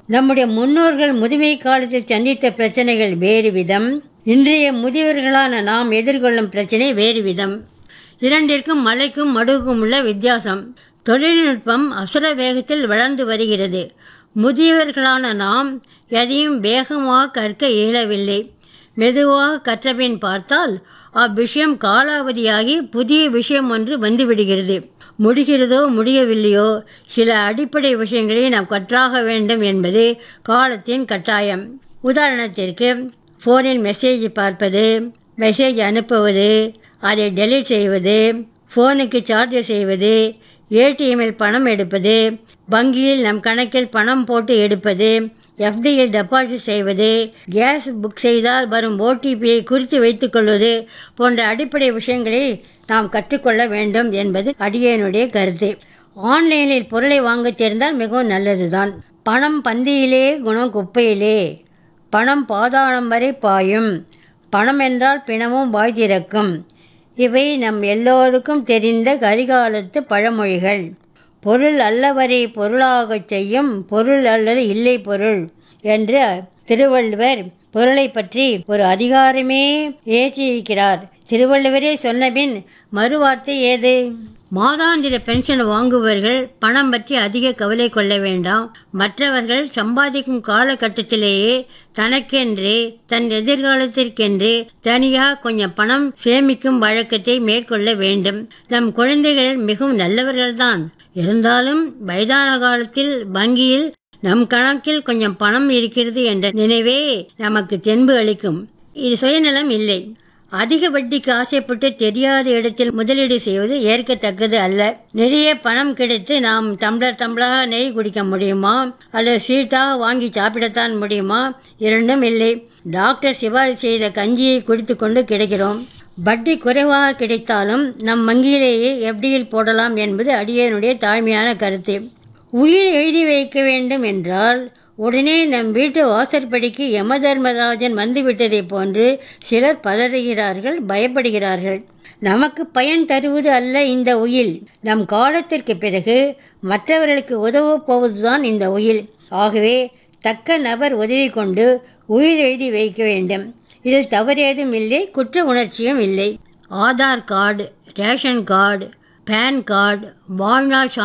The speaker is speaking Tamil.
நம்முடைய முன்னோர்கள் முதுமை காலத்தில் சந்தித்த பிரச்சனைகள் வேறு விதம் இன்றைய முதியவர்களான நாம் எதிர்கொள்ளும் பிரச்சனை வேறு விதம் இரண்டிற்கும் மலைக்கும் மடுவுக்கும் உள்ள வித்தியாசம் தொழில்நுட்பம் அசுர வேகத்தில் வளர்ந்து வருகிறது முதியவர்களான நாம் எதையும் வேகமாக கற்க இயலவில்லை மெதுவாக கற்றபின் பார்த்தால் அவ்விஷயம் காலாவதியாகி புதிய விஷயம் ஒன்று வந்துவிடுகிறது முடிகிறதோ முடியவில்லையோ சில அடிப்படை விஷயங்களை நாம் கற்றாக வேண்டும் என்பது காலத்தின் கட்டாயம் உதாரணத்திற்கு ஃபோனில் மெசேஜ் பார்ப்பது மெசேஜ் அனுப்புவது அதை டெலீட் செய்வது ஃபோனுக்கு சார்ஜ் செய்வது ஏடிஎம்மில் பணம் எடுப்பது வங்கியில் நம் கணக்கில் பணம் போட்டு எடுப்பது எஃப்டியில் டெபாசிட் செய்வது கேஸ் புக் செய்தால் வரும் ஓடிபியை குறித்து வைத்துக்கொள்வது போன்ற அடிப்படை விஷயங்களை நாம் கற்றுக்கொள்ள வேண்டும் என்பது அடியனுடைய கருத்து ஆன்லைனில் பொருளை வாங்க தெரிந்தால் மிகவும் நல்லதுதான் பணம் பந்தியிலே குணம் குப்பையிலே பணம் பாதாளம் வரை பாயும் பணம் என்றால் பிணமும் வாய் திறக்கும் இவை நம் எல்லோருக்கும் தெரிந்த கரிகாலத்து பழமொழிகள் பொருள் அல்லவரை பொருளாகச் செய்யும் பொருள் அல்லது இல்லை பொருள் என்று திருவள்ளுவர் பொருளை பற்றி ஒரு அதிகாரமே ஏற்றியிருக்கிறார் திருவள்ளுவரே சொன்னபின் மறுவார்த்தை ஏது மாதாந்திர பென்ஷன் வாங்குபவர்கள் பணம் பற்றி அதிக கவலை கொள்ள வேண்டாம் மற்றவர்கள் சம்பாதிக்கும் காலகட்டத்திலேயே தனக்கென்று தன் எதிர்காலத்திற்கென்று தனியாக கொஞ்சம் பணம் சேமிக்கும் வழக்கத்தை மேற்கொள்ள வேண்டும் நம் குழந்தைகள் மிகவும் நல்லவர்கள்தான் இருந்தாலும் வயதான காலத்தில் வங்கியில் நம் கணக்கில் கொஞ்சம் பணம் இருக்கிறது என்ற நினைவே நமக்கு தென்பு அளிக்கும் இது சுயநலம் இல்லை அதிக வட்டிக்கு ஆசைப்பட்டு தெரியாத இடத்தில் முதலீடு செய்வது ஏற்கத்தக்கது அல்ல நிறைய பணம் கிடைத்து நாம் டம்ளர் டம்ளராக நெய் குடிக்க முடியுமா அல்லது ஸ்வீட்டாக வாங்கி சாப்பிடத்தான் முடியுமா இரண்டும் இல்லை டாக்டர் சிபாரிசு செய்த கஞ்சியை குடித்து கொண்டு கிடைக்கிறோம் வட்டி குறைவாக கிடைத்தாலும் நம் வங்கியிலேயே எஃப்டியில் போடலாம் என்பது அடியனுடைய தாழ்மையான கருத்து உயிர் எழுதி வைக்க வேண்டும் என்றால் உடனே நம் வீட்டு வாசற்படிக்கு யம தர்மராஜன் வந்துவிட்டதைப் போன்று சிலர் பதறுகிறார்கள் பயப்படுகிறார்கள் நமக்கு பயன் தருவது அல்ல இந்த உயில் நம் காலத்திற்கு பிறகு மற்றவர்களுக்கு உதவப் போவதுதான் இந்த உயில் ஆகவே தக்க நபர் உதவி கொண்டு உயிர் எழுதி வைக்க வேண்டும் இதில் தவறேதும் இல்லை குற்ற உணர்ச்சியும் இல்லை Aadhaar card ration card PAN card வாழ்நாள் சா